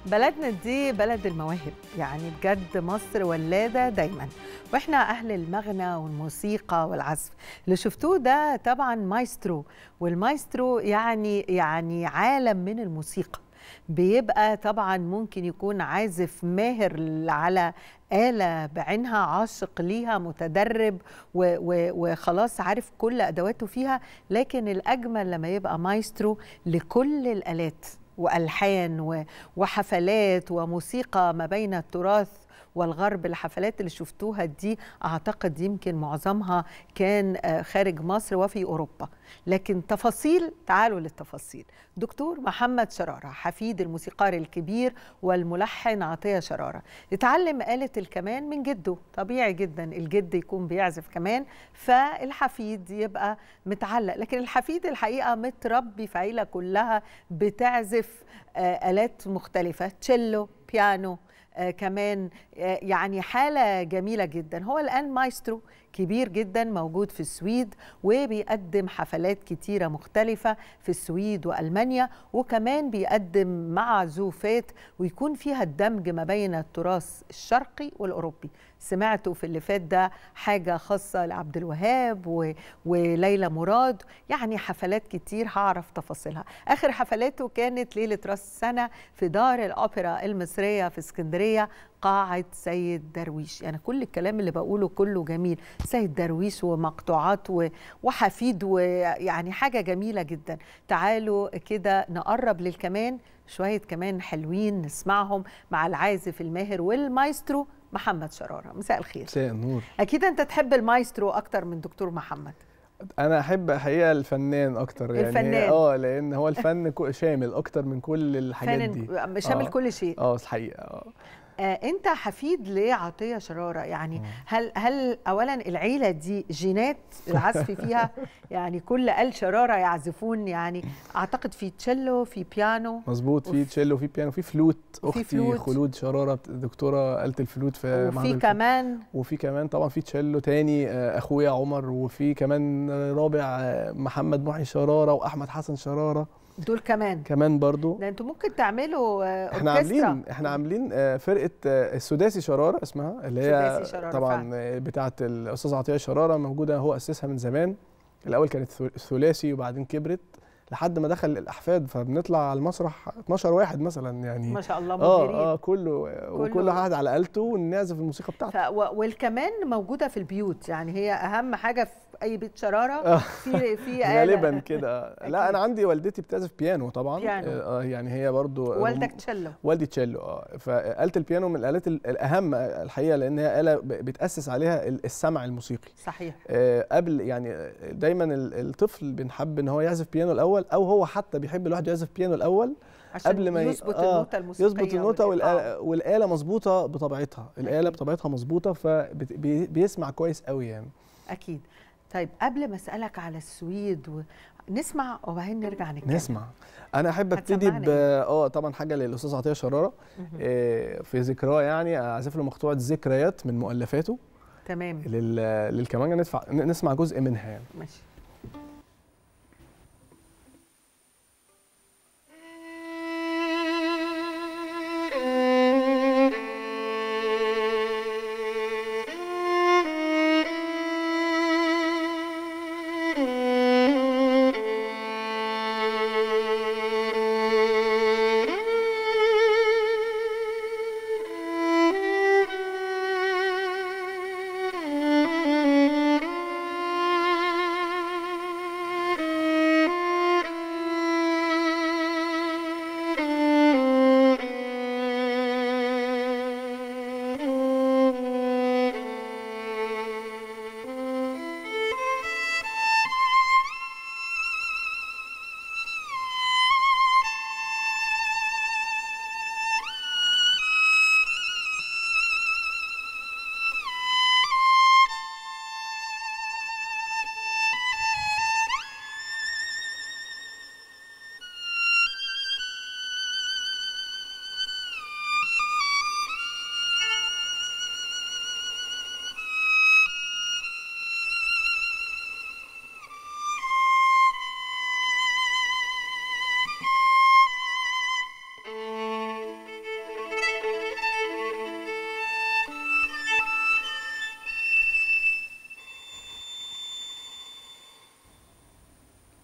بلدنا دي بلد المواهب يعني بجد مصر ولادة دايما واحنا أهل المغنى والموسيقى والعزف اللي شفتوه ده طبعا مايسترو والمايسترو يعني يعني عالم من الموسيقى بيبقى طبعا ممكن يكون عازف ماهر على آلة بعينها عاشق ليها متدرب و و وخلاص عارف كل أدواته فيها لكن الأجمل لما يبقى مايسترو لكل الآلات والحان وحفلات وموسيقى ما بين التراث والغرب الحفلات اللي شفتوها دي اعتقد يمكن معظمها كان خارج مصر وفي اوروبا لكن تفاصيل تعالوا للتفاصيل دكتور محمد شراره حفيد الموسيقار الكبير والملحن عطيه شراره اتعلم آلة الكمان من جده طبيعي جدا الجد يكون بيعزف كمان فالحفيد يبقى متعلق لكن الحفيد الحقيقه متربي في عيله كلها بتعزف آلات مختلفه تشيلو بيانو آه كمان آه يعني حالة جميلة جدا هو الآن مايسترو كبير جدا موجود في السويد وبيقدم حفلات كتيرة مختلفة في السويد وألمانيا وكمان بيقدم معزوفات ويكون فيها الدمج ما بين التراث الشرقي والأوروبي سمعته في اللي فات ده حاجة خاصة لعبد الوهاب و... وليلى مراد يعني حفلات كتير هعرف تفاصيلها آخر حفلاته كانت ليلة راس السنة في دار الأوبرا المصرية في اسكندرية قاعة سيد درويش يعني كل الكلام اللي بقوله كله جميل سيد درويش ومقطوعات وحفيد ويعني حاجة جميلة جدا تعالوا كده نقرب للكمان شوية كمان حلوين نسمعهم مع العازف الماهر والمايسترو محمد شرارة مساء الخير مساء النور أكيد أنت تحب المايسترو أكتر من دكتور محمد انا احب حقيقه الفنان اكتر يعني الفنان. اه لان هو الفن شامل اكتر من كل الحاجات دي شامل آه. كل شيء اه الحقيقه اه آه انت حفيد لعطيه شراره يعني هل هل اولا العيله دي جينات العزف فيها يعني كل ال شراره يعزفون يعني اعتقد في تشيلو في بيانو مظبوط في تشيلو في بيانو في فلوت اختي فلوت. خلود شراره دكتوره آلة الفلوت في وفي كمان وفي كمان طبعا في تشيلو تاني اخويا عمر وفي كمان رابع محمد محي شراره واحمد حسن شراره دول كمان كمان برضو ده انتوا ممكن تعملوا احنا عاملين احنا عاملين فرقه السداسي شراره اسمها اللي هي شرارة طبعا بتاعه الاستاذ عطيه شراره موجوده هو اسسها من زمان الاول كانت ثلاثي وبعدين كبرت لحد ما دخل الاحفاد فبنطلع على المسرح 12 واحد مثلا يعني ما شاء الله مديرين اه اه كله, كله وكل واحد على آلته ونعزف الموسيقى بتاعته والكمان موجوده في البيوت يعني هي اهم حاجه في اي بيت شراره في في غالبا كده لا انا عندي والدتي بتعزف بيانو طبعا بيانو. اه يعني هي برضو والدك تشيلو والدي تشيلو اه فآلة البيانو من الآلات الأهم الحقيقة لأن هي آلة بتأسس عليها السمع الموسيقي صحيح آه قبل يعني دايما الطفل بنحب ان هو يعزف بيانو الأول أو هو حتى بيحب لوحده يعزف بيانو الأول عشان قبل ما يظبط آه النوتة الموسيقية يظبط النوتة والآلة, والآلة مظبوطة بطبيعتها الآلة بطبيعتها مظبوطة فبيسمع كويس قوي يعني أكيد طيب قبل ما اسالك على السويد و... نسمع وبعدين نرجع نتكلم نسمع انا احب ابتدي ب اه طبعا حاجه للاستاذ عطيه شراره آه في ذكراه يعني اعزف له مقطوعه ذكريات من مؤلفاته تمام لل... للكمانجه ندفع نسمع جزء منها يعني ماشي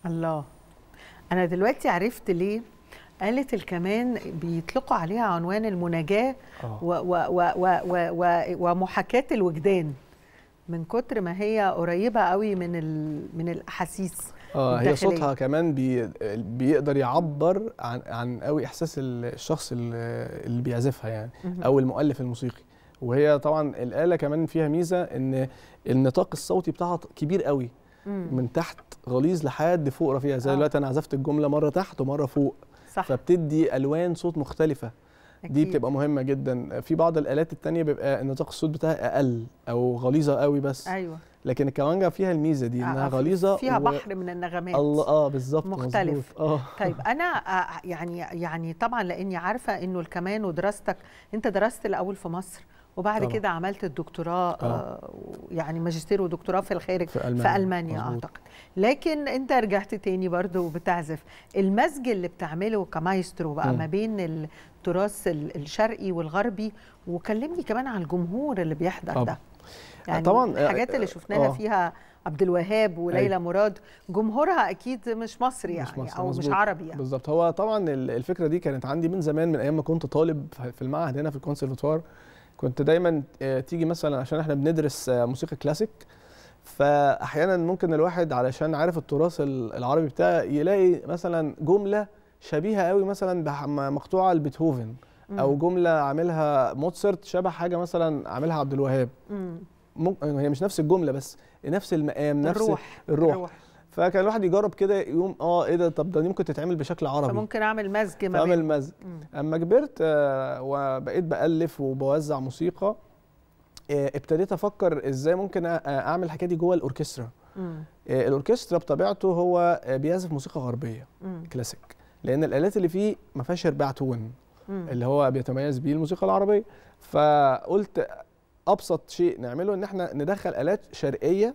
الله انا دلوقتي عرفت ليه آلة الكمان بيطلقوا عليها عنوان المناجاة اه و و و و و و ومحاكاة الوجدان من كتر ما هي قريبة قوي من ال من الأحاسيس اه هي الداخلية. صوتها كمان بي بيقدر يعبر عن عن قوي احساس الشخص اللي اللي بيعزفها يعني مهم. او المؤلف الموسيقي وهي طبعا الاله كمان فيها ميزه ان النطاق الصوتي بتاعها كبير قوي مم. من تحت غليظ لحد فوق رفيع زي آه. دلوقتي انا عزفت الجمله مره تحت ومره فوق صح فبتدي الوان صوت مختلفه دي أكيد. بتبقى مهمه جدا في بعض الالات التانية بيبقى نطاق الصوت بتاعها اقل او غليظه قوي بس أيوه لكن الكمانجا فيها الميزه دي انها آه، غليظه فيها و- بحر من النغمات الله اه بالظبط مختلف. مظبوط. اه طيب انا آه، يعني يعني طبعا لاني عارفه انه الكمان ودراستك انت درست الاول في مصر وبعد طبعا. كده عملت الدكتوراه آه. آه. يعني ماجستير ودكتوراه في الخارج في المانيا في المانيا مظبوط. اعتقد لكن انت رجعت تاني برضو وبتعزف المزج اللي بتعمله كمايسترو بقى مم. ما بين التراث ال- الشرقي والغربي وكلمني كمان عن الجمهور اللي بيحضر طبعا. ده يعني طبعاً، آه، الحاجات اللي شفناها آه. فيها عبد الوهاب وليلى أيوة. مراد جمهورها اكيد مش مصري يعني مصري، او مش مظبوط. عربي يعني بالظبط هو طبعا ال- الفكره دي كانت عندي من زمان من ايام ما كنت طالب في المعهد هنا في الكونسرفتوار كنت دايما آه، تيجي مثلا عشان احنا بندرس آه، موسيقى كلاسيك فاحيانا ممكن الواحد علشان عارف التراث ال- العربي بتاعه يلاقي مثلا جمله شبيهه قوي مثلا بح- م- مقطوعه لبيتهوفن او مم. جمله عاملها موتسرت شبه حاجه مثلا عاملها عبد الوهاب مم. ممكن هي مش نفس الجمله بس نفس المقام نفس الروح الروح. فكان الواحد يجرب كده يقوم اه ايه ده طب ده دي ممكن تتعمل بشكل عربي فممكن اعمل مزج ما فاعمل بين مزج مم. اما كبرت آه، وبقيت بالف وبوزع موسيقى آه، ابتديت افكر ازاي ممكن أ- اعمل الحكايه دي جوه الاوركسترا مم. آه، الاوركسترا بطبيعته هو آه، بيعزف موسيقى غربيه مم. كلاسيك لان الالات اللي فيه ما فيهاش ارباع تون مم. اللي هو بيتميز بيه الموسيقى العربيه فقلت ابسط شيء نعمله ان احنا ندخل الات شرقيه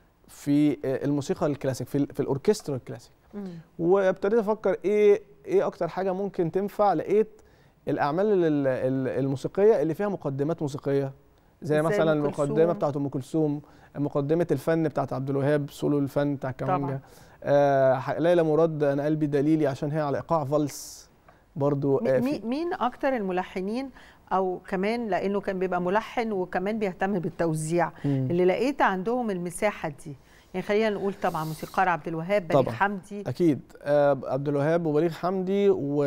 في آه، الموسيقى الكلاسيك في, ال- في الاوركسترا الكلاسيك مم. وابتديت افكر ايه ايه اكتر حاجه ممكن تنفع لقيت الاعمال ال- ال- الموسيقيه اللي فيها مقدمات موسيقيه زي, زي مثلا أم المقدمه كلثوم. بتاعت ام كلثوم مقدمه الفن بتاعت عبد الوهاب سولو الفن بتاع الكمانجا طبعاً. آه ح- ليلى مراد انا قلبي دليلي عشان هي على ايقاع فالس برضو آه مي- في مين اكتر الملحنين او كمان لانه كان بيبقى ملحن وكمان بيهتم بالتوزيع مم. اللي لقيت عندهم المساحه دي يعني خلينا نقول طبعا موسيقار عبد الوهاب بليغ طبعاً. حمدي اكيد آه عبد الوهاب وبليغ حمدي و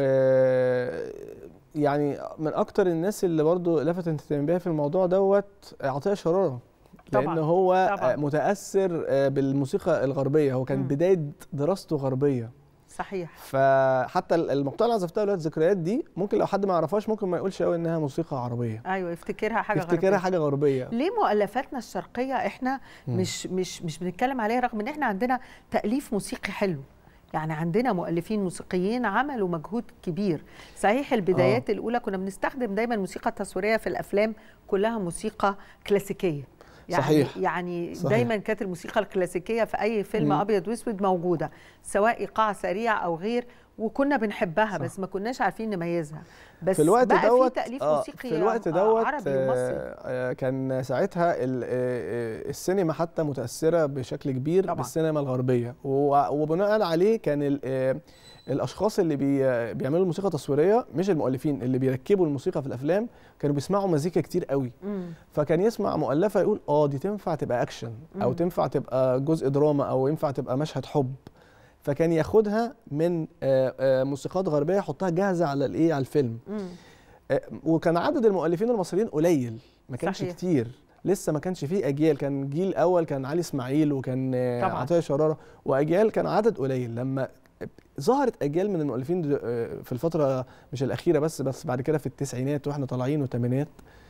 يعني من اكتر الناس اللي برضو لفت انتباهي بيها في الموضوع دوت عطيه شراره لان طبعاً، هو طبعاً. آه، متاثر آه، بالموسيقى الغربيه هو كان مم. بدايه دراسته غربيه صحيح فحتى المقطوعه اللي عزفتها دلوقتي الذكريات دي ممكن لو حد ما يعرفهاش ممكن ما يقولش قوي انها موسيقى عربيه ايوه يفتكرها حاجه يفتكرها غربية. حاجه غربيه ليه مؤلفاتنا الشرقيه احنا مم. مش مش مش بنتكلم عليها رغم ان احنا عندنا تاليف موسيقي حلو يعني عندنا مؤلفين موسيقيين عملوا مجهود كبير صحيح البدايات آه. الاولى كنا بنستخدم دايما موسيقى تصويريه في الافلام كلها موسيقى كلاسيكيه يعني صحيح. يعني صحيح. دايما كانت الموسيقى الكلاسيكيه في اي فيلم مم. ابيض واسود موجوده سواء ايقاع سريع او غير وكنا بنحبها صح. بس ما كناش عارفين نميزها بس في الوقت بقى دوت في تاليف آه، موسيقي في الوقت آه، دوت عربي ومصري آه، آه، كان ساعتها ال- آه، آه، السينما حتى متاثره بشكل كبير طبعاً. بالسينما الغربيه و- وبناء عليه كان ال- آه، الاشخاص اللي بي آه، بيعملوا الموسيقى تصويريه مش المؤلفين اللي بيركبوا الموسيقى في الافلام كانوا بيسمعوا مزيكا كتير قوي مم. فكان يسمع مؤلفه يقول اه دي تنفع تبقى اكشن او مم. تنفع تبقى جزء دراما او ينفع تبقى مشهد حب فكان ياخدها من آه، آه، موسيقات غربيه يحطها جاهزه على الايه على الفيلم مم. آه، وكان عدد المؤلفين المصريين قليل ما كانش صحيح. كتير لسه ما كانش فيه اجيال كان جيل اول كان علي اسماعيل وكان آه، طبعاً. عطيه شراره واجيال كان عدد قليل لما ظهرت اجيال من المؤلفين دل- آه، في الفتره مش الاخيره بس بس بعد كده في التسعينات واحنا طالعين والثمانينات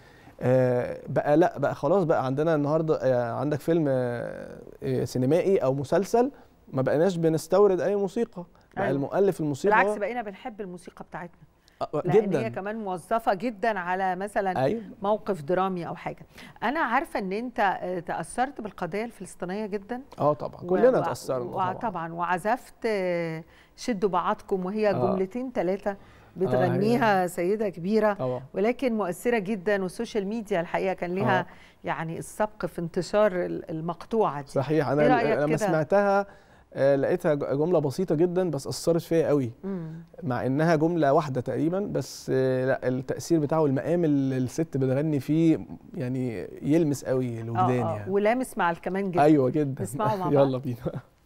آه، بقى لا بقى خلاص بقى عندنا النهارده آه، عندك فيلم آه، آه، سينمائي او مسلسل ما بقيناش بنستورد اي موسيقى بقى أيوة. المؤلف الموسيقى بالعكس بقينا بنحب الموسيقى بتاعتنا آه، لان هي جدا كمان موظفه جدا على مثلا ايوه موقف درامي او حاجه انا عارفه ان انت آه، تاثرت بالقضيه الفلسطينيه جدا اه طبعا و- كلنا و- اتاثرنا و- طبعا وعزفت آه، شدوا بعضكم وهي آه. جملتين ثلاثه بتغنيها سيده كبيره طبعا ولكن مؤثره جدا والسوشيال ميديا الحقيقه كان ليها آه. يعني السبق في انتشار ال- المقطوعه دي صحيح إيه انا رأيك لما كده؟ سمعتها آه، لقيتها ج- جمله بسيطه جدا بس اثرت فيا قوي مم. مع انها جمله واحده تقريبا بس آه، لا التاثير بتاعه والمقام اللي الست بتغني فيه يعني يلمس قوي الوجدان اه اه يعني ولامس مع الكمان جدا ايوه جدا نسمعه مع بعض. يلا بينا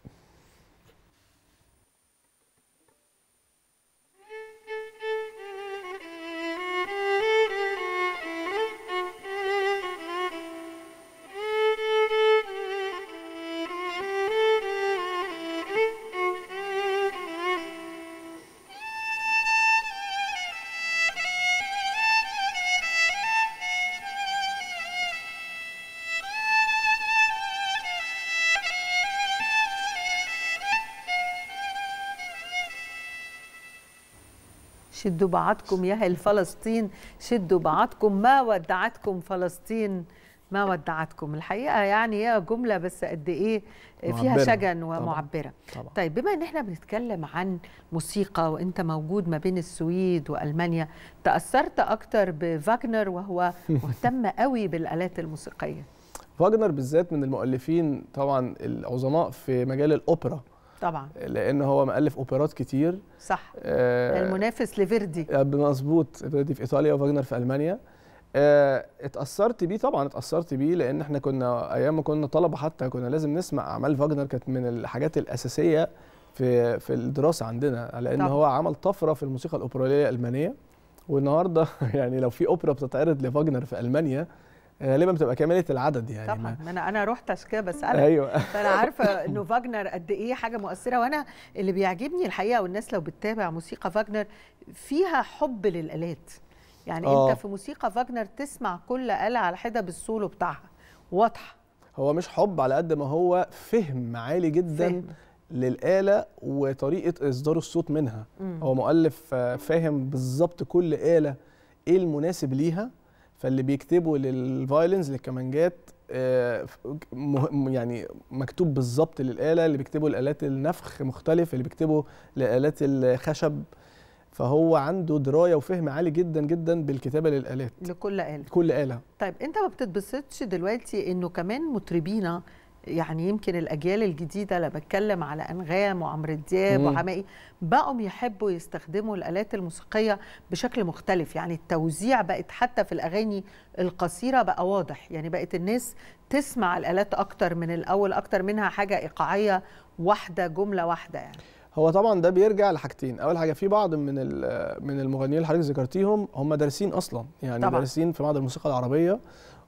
شدوا بعضكم يا اهل فلسطين شدوا بعضكم ما ودعتكم فلسطين ما ودعتكم الحقيقه يعني هي جمله بس قد ايه فيها معبرة. شجن طبعاً. ومعبره طبعا طيب بما ان احنا بنتكلم عن موسيقى وانت موجود ما بين السويد والمانيا تاثرت اكتر بفاغنر وهو مهتم قوي بالالات الموسيقيه فاجنر بالذات من المؤلفين طبعا العظماء في مجال الاوبرا طبعا لان هو مؤلف اوبرات كتير صح آه، المنافس لفيردي مظبوط دي في ايطاليا وفاجنر في المانيا آه، اتاثرت بيه طبعا اتاثرت بيه لان احنا كنا ايام ما كنا طلبه حتى كنا لازم نسمع اعمال فاجنر كانت من الحاجات الاساسيه في في الدراسه عندنا لان طبعاً. هو عمل طفره في الموسيقى الاوبراليه الالمانيه والنهارده يعني لو في اوبرا بتتعرض لفاجنر في المانيا غالبا بتبقى كامله العدد يعني طبعا ما- ما انا انا رحت عشان كده بسالك ايوه فانا عارفه انه فاجنر قد ايه حاجه مؤثره وانا اللي بيعجبني الحقيقه والناس لو بتتابع موسيقى فاجنر فيها حب للالات يعني آه. انت في موسيقى فاجنر تسمع كل آلة على حده بالسولو بتاعها واضحه هو مش حب على قد ما هو فهم عالي جدا فاهم. للآلة وطريقة إصدار الصوت منها مم. هو مؤلف آه، فاهم بالظبط كل آلة إيه المناسب ليها فاللي بيكتبه للفايلنز للكمانجات آه، ف- مه- يعني مكتوب بالظبط للآلة اللي بيكتبه لآلات النفخ مختلف اللي بيكتبه لآلات الخشب فهو عنده دراية وفهم عالي جدا جدا بالكتابة للآلات لكل آلة كل آلة طيب انت ما بتتبسطش دلوقتي انه كمان مطربينا يعني يمكن الاجيال الجديده لما بتكلم على انغام وعمرو دياب مم. وحماقي بقوا يحبوا يستخدموا الالات الموسيقيه بشكل مختلف يعني التوزيع بقت حتى في الاغاني القصيره بقى واضح يعني بقت الناس تسمع الالات اكتر من الاول اكتر منها حاجه ايقاعيه واحده جمله واحده يعني هو طبعا ده بيرجع لحاجتين اول حاجه في بعض من ال- من المغنيين اللي حضرتك ذكرتيهم هم دارسين اصلا يعني طبعاً. دارسين في معهد الموسيقى العربيه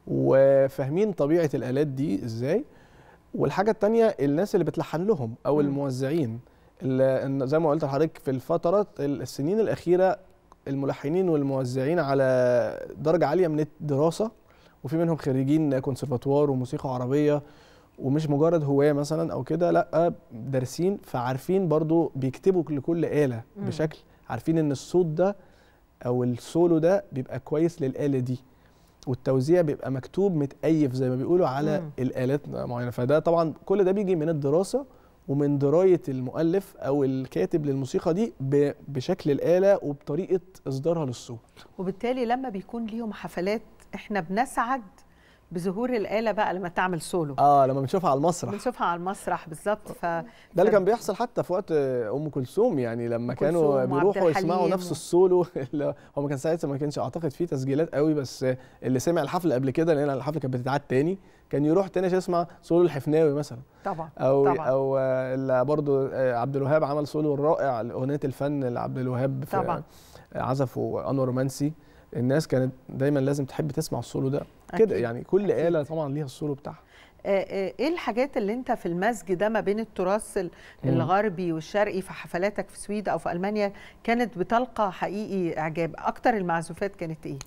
وفاهمين طبيعه الالات دي ازاي والحاجه التانية الناس اللي بتلحن لهم او مم. الموزعين اللي إن زي ما قلت لحضرتك في الفترات السنين الاخيره الملحنين والموزعين على درجه عاليه من الدراسه وفي منهم خريجين كونسرفاتوار وموسيقى عربيه ومش مجرد هواة مثلا او كده لا دارسين فعارفين برضو بيكتبوا لكل آلة مم. بشكل عارفين ان الصوت ده او السولو ده بيبقى كويس للآلة دي والتوزيع بيبقى مكتوب متأيف زي ما بيقولوا على مم. الآلات معينة فده طبعا كل ده بيجي من الدراسة ومن دراية المؤلف أو الكاتب للموسيقى دي ب- بشكل الآلة وبطريقة إصدارها للصوت وبالتالي لما بيكون ليهم حفلات احنا بنسعد بظهور الاله بقى لما تعمل سولو اه لما بنشوفها على المسرح بنشوفها على المسرح بالظبط ف ده اللي كان بيحصل حتى في وقت ام كلثوم يعني لما أم كانوا كلثوم وعبد بيروحوا يسمعوا الحليم نفس و- السولو اللي هو ما كان ساعتها ما كانش اعتقد فيه تسجيلات قوي بس اللي سمع الحفله قبل كده لان الحفله كانت بتتعاد تاني كان يروح تاني عشان يسمع سولو الحفناوي مثلا طبعا او طبعا. او آه، اللي برضه آه، عبد الوهاب عمل سولو رائع لاغنيه الفن لعبد الوهاب في طبعا. عزفه انور رومانسي الناس كانت دايما لازم تحب تسمع السولو ده كده أكيد. يعني كل أكيد. آلة طبعا ليها السولو بتاعها آه، آه، ايه الحاجات اللي انت في المزج ده ما بين التراث ال- مم. الغربي والشرقي في حفلاتك في السويد او في المانيا كانت بتلقى حقيقي اعجاب اكتر المعزوفات كانت ايه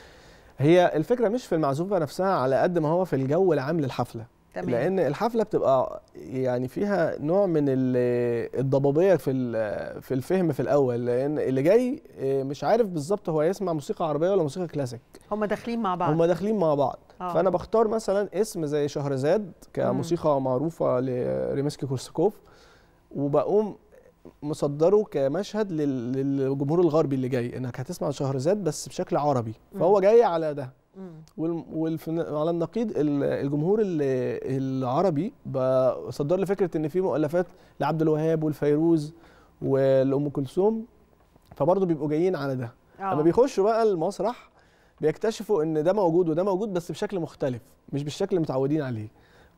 هي الفكره مش في المعزوفه نفسها على قد ما هو في الجو العام للحفله تمام لان الحفله بتبقى يعني فيها نوع من ال- الضبابيه في ال- في الفهم في الاول لان اللي جاي آه، مش عارف بالظبط هو يسمع موسيقى عربيه ولا موسيقى كلاسيك هم داخلين مع بعض هم داخلين مع بعض آه. فانا بختار مثلا اسم زي شهرزاد كموسيقى معروفه لريمسكي كورساكوف وبقوم مصدره كمشهد لل- للجمهور الغربي اللي جاي انك هتسمع شهرزاد بس بشكل عربي مم. فهو جاي على ده مم. وعلى النقيض ال- الجمهور ال- العربي بقى صدر لي فكره ان في مؤلفات لعبد الوهاب والفيروز ولام كلثوم فبرضه بيبقوا جايين على ده آه. لما بيخشوا بقى المسرح بيكتشفوا ان ده موجود وده موجود بس بشكل مختلف مش بالشكل اللي متعودين عليه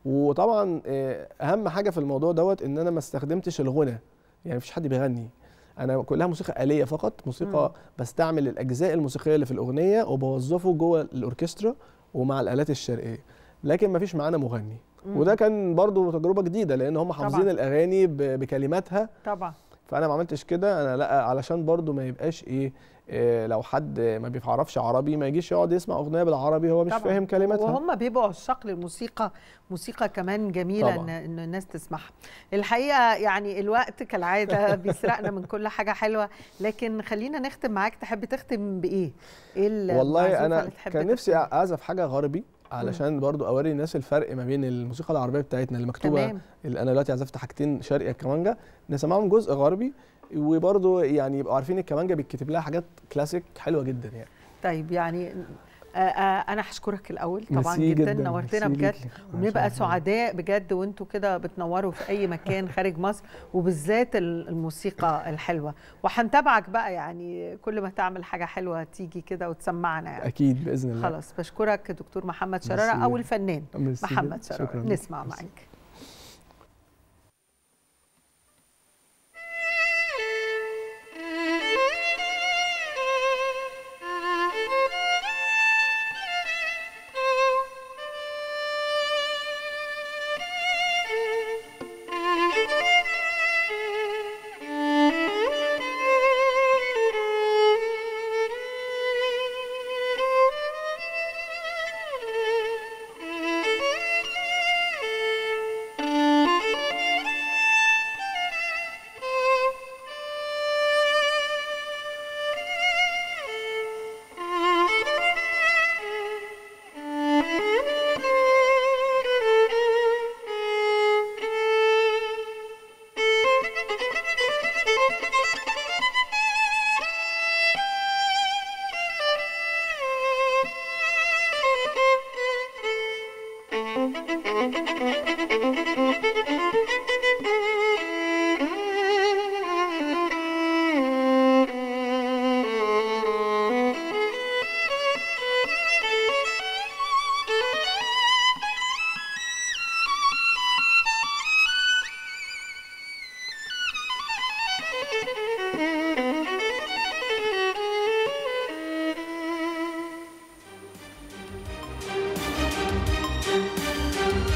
وطبعا آه، اهم حاجه في الموضوع دوت ان انا ما استخدمتش الغنى يعني مفيش حد بيغني انا كلها موسيقى آلية فقط موسيقى مم. بستعمل الاجزاء الموسيقيه اللي في الاغنيه وبوظفه جوه الاوركسترا ومع الالات الشرقيه لكن مفيش معانا مغني مم. وده كان برضو تجربه جديده لان هم حافظين طبعاً. الاغاني ب- بكلماتها طبعا فانا ما عملتش كده انا لا علشان برضو ما يبقاش ايه, إيه لو حد ما بيعرفش عربي ما يجيش يقعد يسمع اغنيه بالعربي هو مش طبعاً. فاهم كلماتها وهم بيبقوا عشاق للموسيقى موسيقى كمان جميله طبعاً. ان ان الناس تسمعها الحقيقه يعني الوقت كالعاده بيسرقنا من كل حاجه حلوه لكن خلينا نختم معاك تحب تختم بايه ايه المعزوفة والله انا اللي تحب كان نفسي تختم؟ اعزف حاجه غربي علشان برضو اوري الناس الفرق ما بين الموسيقى العربيه بتاعتنا اللي مكتوبه تمام اللي انا دلوقتي عزفت حاجتين شرقي الكمانجا نسمعهم جزء غربي وبرضو يعني يبقوا عارفين الكمانجا بيتكتب لها حاجات كلاسيك حلوه جدا يعني طيب يعني آه، آه، انا هشكرك الاول طبعا ميرسي جدا, جداً، نورتنا ميرسي بجد ليكي. ونبقى ما شاء الله. سعداء بجد وانتوا كده بتنوروا في اي مكان خارج مصر وبالذات ال- الموسيقى الحلوه وهنتابعك بقى يعني كل ما تعمل حاجه حلوه تيجي كده وتسمعنا يعني اكيد باذن الله خلاص بشكرك دكتور محمد شراره ميرسي. او الفنان ميرسي محمد جداً. شراره شكراً. نسمع ميرسي. معاك Thank you.